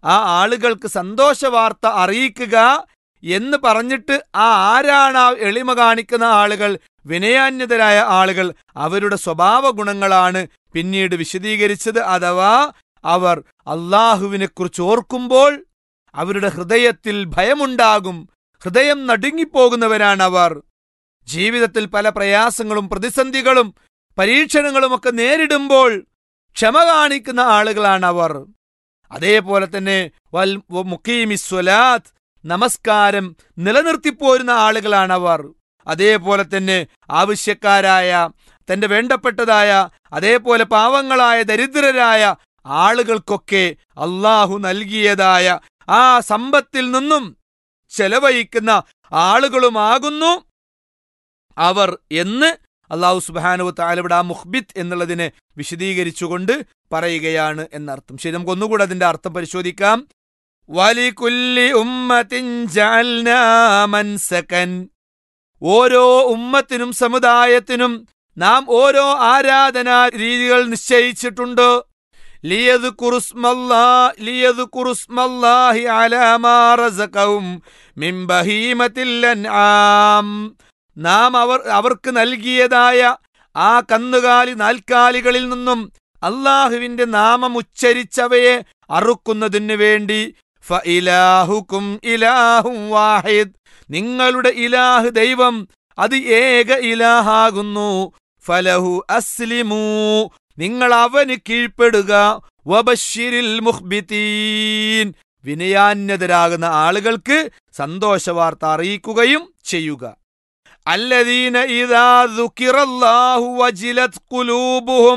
ആ ആളുകൾക്ക് സന്തോഷ വാർത്ത അറിയിക്കുക എന്ന് പറഞ്ഞിട്ട് ആ ആരാണ് ആ എളിമ കാണിക്കുന്ന ആളുകൾ വിനയാന്യതരായ ആളുകൾ അവരുടെ സ്വഭാവ ഗുണങ്ങളാണ് പിന്നീട് വിശദീകരിച്ചത് അഥവാ അവർ അള്ളാഹുവിനെ കുറിച്ച് ഓർക്കുമ്പോൾ അവരുടെ ഹൃദയത്തിൽ ഭയമുണ്ടാകും ഹൃദയം നടുങ്ങിപ്പോകുന്നവരാണ് അവർ ജീവിതത്തിൽ പല പ്രയാസങ്ങളും പ്രതിസന്ധികളും പരീക്ഷണങ്ങളുമൊക്കെ നേരിടുമ്പോൾ ക്ഷമ കാണിക്കുന്ന ആളുകളാണ് അവർ അതേപോലെ തന്നെ വൽ മുഖീമിസ്വലാത്ത് നമസ്കാരം നിലനിർത്തിപ്പോരുന്ന ആളുകളാണ് അവർ അതേപോലെ തന്നെ ആവശ്യക്കാരായ തന്റെ വേണ്ടപ്പെട്ടതായ അതേപോലെ പാവങ്ങളായ ദരിദ്രരായ ആളുകൾക്കൊക്കെ അള്ളാഹു നൽകിയതായ ആ സമ്പത്തിൽ നിന്നും ചെലവഴിക്കുന്ന ആളുകളുമാകുന്നു അവർ എന്ന് അള്ളാഹു സുബാനു താലിവിടെ ആ മുഹ്ബിത്ത് എന്നുള്ളതിനെ വിശദീകരിച്ചുകൊണ്ട് പറയുകയാണ് എന്നർത്ഥം ശരി നമുക്ക് ഒന്നുകൂടെ അതിന്റെ അർത്ഥം പരിശോധിക്കാം വലികുല്ലി ഉമ്മത്തിൻ ജഅൽനാ മൻസകൻ ഓരോ ഉമ്മത്തിനും സമുദായത്തിനും നാം ഓരോ ആരാധനാ രീതികൾ നിശ്ചയിച്ചിട്ടുണ്ട് ലിയദ് കുറുസ്മല്ലാ ലിയദ് കുറുസ്മല്ലാഹി അലാമാ റസഖഹും മിൻ ബഹീമത്തിൽ അൻആം നാം അവർ അവർക്ക് നൽകിയതായ ആ കന്നുകാലി നാൽക്കാലികളിൽ നിന്നും അള്ളാഹുവിന്റെ നാമം ഉച്ചരിച്ചവയെ അറുക്കുന്നതിന് വേണ്ടി ഫഇലാഹുക്കും ഇലാഹും വാഹിദ് നിങ്ങളുടെ ഇലാഹ് ദൈവം അത് ഏക ഇലാഹാകുന്നു ഫലഹു അസ്ലിമൂ നിങ്ങൾ അവന് കീഴ്പ്പെടുക വബശ്ശിരിൽ മുഹ്ബിതീൻ വിനയാന്യതരാകുന്ന ആളുകൾക്ക് സന്തോഷവാർത്ത അറിയിക്കുകയും ചെയ്യുക അല്ലദീന ഇദാ ദുക്കിറല്ലാഹു വജിലത് ഖുലൂബുഹും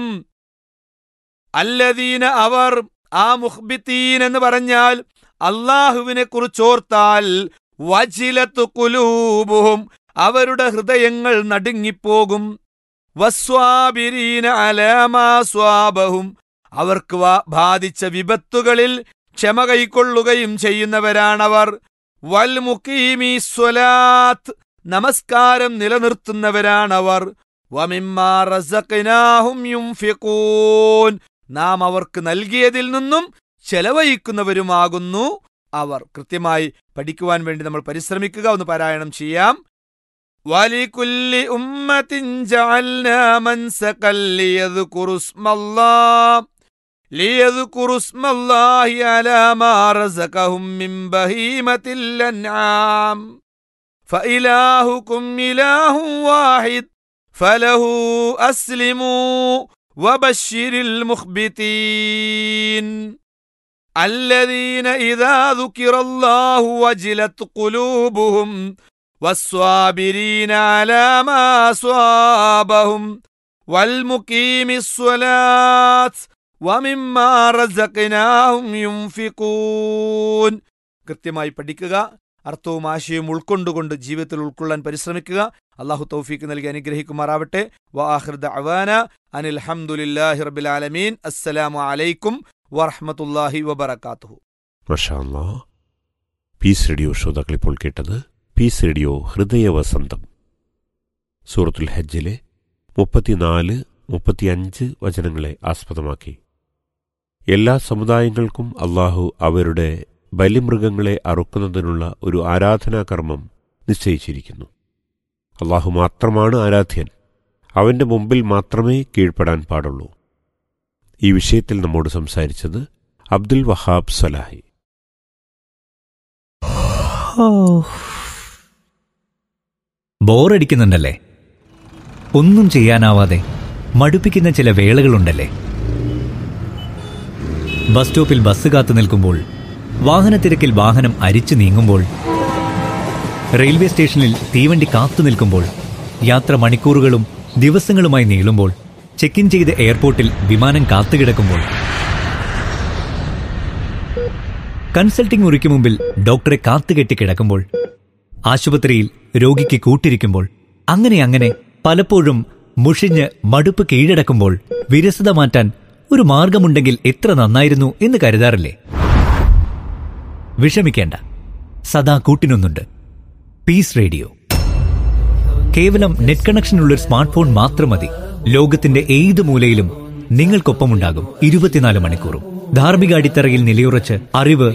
അല്ലദീന അവർ ആ മുഹ്ബിത്തീൻ എന്ന് പറഞ്ഞാൽ അള്ളാഹുവിനെ കുറിച്ചോർത്താൽ വജിലത്ത് കുലൂബുഹും അവരുടെ ഹൃദയങ്ങൾ നടുങ്ങിപ്പോകും വസ്വാബിരീന അലാമാ സ്വാബഹും അവർക്ക് ബാധിച്ച വിപത്തുകളിൽ ക്ഷമ കൈക്കൊള്ളുകയും ചെയ്യുന്നവരാണവർ വൽ മുക്കീമി സ്വലാത്ത് നമസ്കാരം നിലനിർത്തുന്നവരാണവർ വമിമ്മാ റസഖ്നാഹും യുംഫിഖൂൻ നാം അവർക്ക് നൽകിയതിൽ നിന്നും ചെലവഴിക്കുന്നവരുമാകുന്നു അവർ കൃത്യമായി പഠിക്കുവാൻ വേണ്ടി നമ്മൾ പരിശ്രമിക്കുക ഒന്ന് പാരായണം ചെയ്യാം വലികുല്ലി ഉമ്മത്തിൻ ജഅൽനാ മൻസകൻ ലിയദ്കുറു സ്മല്ലാഹ് ലിയദ്കുറു സ്മല്ലാഹി അലാ മാ റസഖഹും മിൻ ബഹീമത്തിൽ അൻആം فإلهكم إله واحد فله أسلموا وبشر المخبتين الذين إذا ذكر الله وجلت قلوبهم والصابرين على ما أصابهم والمقيم الصلاة ومما رزقناهم ينفقون കൃത്യമായി പഠിക്കുക അർത്ഥവും ആശയവും ഉൾക്കൊണ്ടുകൊണ്ട് ജീവിതത്തിൽ ഉൾക്കൊള്ളാൻ പരിശ്രമിക്കുക അള്ളാഹു തൗഫീക്ക് നൽകി അനുഗ്രഹിക്കുമാറാവട്ടെ വാഹൃദ അവാന അനിൽ ഹംദുലില്ലാഹി റബ്ബിൽ ആലമീൻ അസ്സലാമു അലൈക്കും വറഹ്മത്തുള്ളാഹി വബറകാതുഹു മഷാ അല്ലാ പീസ് റേഡിയോ ശ്രോതാക്കൾ ഇപ്പോൾ കേട്ടത് പീസ് റേഡിയോ ഹൃദയ വസന്തം സൂറത്തുൽ ഹജ്ജിലെ മുപ്പത്തിനാല് മുപ്പത്തിയഞ്ച് വചനങ്ങളെ ആസ്പദമാക്കി എല്ലാ സമുദായങ്ങൾക്കും അള്ളാഹു അവരുടെ ബലിമൃഗങ്ങളെ അറുക്കുന്നതിനുള്ള ഒരു ആരാധനാകർമ്മം നിശ്ചയിച്ചിരിക്കുന്നു അള്ളാഹു മാത്രമാണ് ആരാധ്യൻ അവന്റെ മുമ്പിൽ മാത്രമേ കീഴ്പ്പെടാൻ പാടുള്ളൂ ഈ വിഷയത്തിൽ നമ്മോട് സംസാരിച്ചത് അബ്ദുൽ വഹാബ് സലാഹി ബോറടിക്കുന്നുണ്ടല്ലേ ഒന്നും ചെയ്യാനാവാതെ മടുപ്പിക്കുന്ന ചില വേളകളുണ്ടല്ലേ ബസ് സ്റ്റോപ്പിൽ ബസ് കാത്തു നിൽക്കുമ്പോൾ വാഹനത്തിരക്കിൽ വാഹനം അരിച്ചു നീങ്ങുമ്പോൾ റെയിൽവേ സ്റ്റേഷനിൽ തീവണ്ടി കാത്തു നിൽക്കുമ്പോൾ യാത്ര മണിക്കൂറുകളും ദിവസങ്ങളുമായി നീളുമ്പോൾ ചെക്ക് ഇൻ ചെയ്ത് എയർപോർട്ടിൽ വിമാനം കാത്തുകിടക്കുമ്പോൾ കൺസൾട്ടിംഗ് മുറിക്ക് മുമ്പിൽ ഡോക്ടറെ കാത്തുകെട്ടി കിടക്കുമ്പോൾ ആശുപത്രിയിൽ രോഗിക്ക് കൂട്ടിരിക്കുമ്പോൾ അങ്ങനെ അങ്ങനെ പലപ്പോഴും മുഷിഞ്ഞ് മടുപ്പ് കീഴടക്കുമ്പോൾ വിരസത മാറ്റാൻ ഒരു മാർഗമുണ്ടെങ്കിൽ എത്ര നന്നായിരുന്നു എന്ന് കരുതാറില്ലേ വിഷമിക്കേണ്ട സദാ കൂട്ടിനൊന്നുണ്ട് പീസ് റേഡിയോ കേവലം നെറ്റ് കണക്ഷനുള്ള ഒരു സ്മാർട്ട് ഫോൺ മാത്രം മതി ലോകത്തിന്റെ ഏത് മൂലയിലും നിങ്ങൾക്കൊപ്പമുണ്ടാകും ഇരുപത്തിനാല് മണിക്കൂറും ധാർമ്മിക അടിത്തറയിൽ നിലയുറച്ച് അറിവ്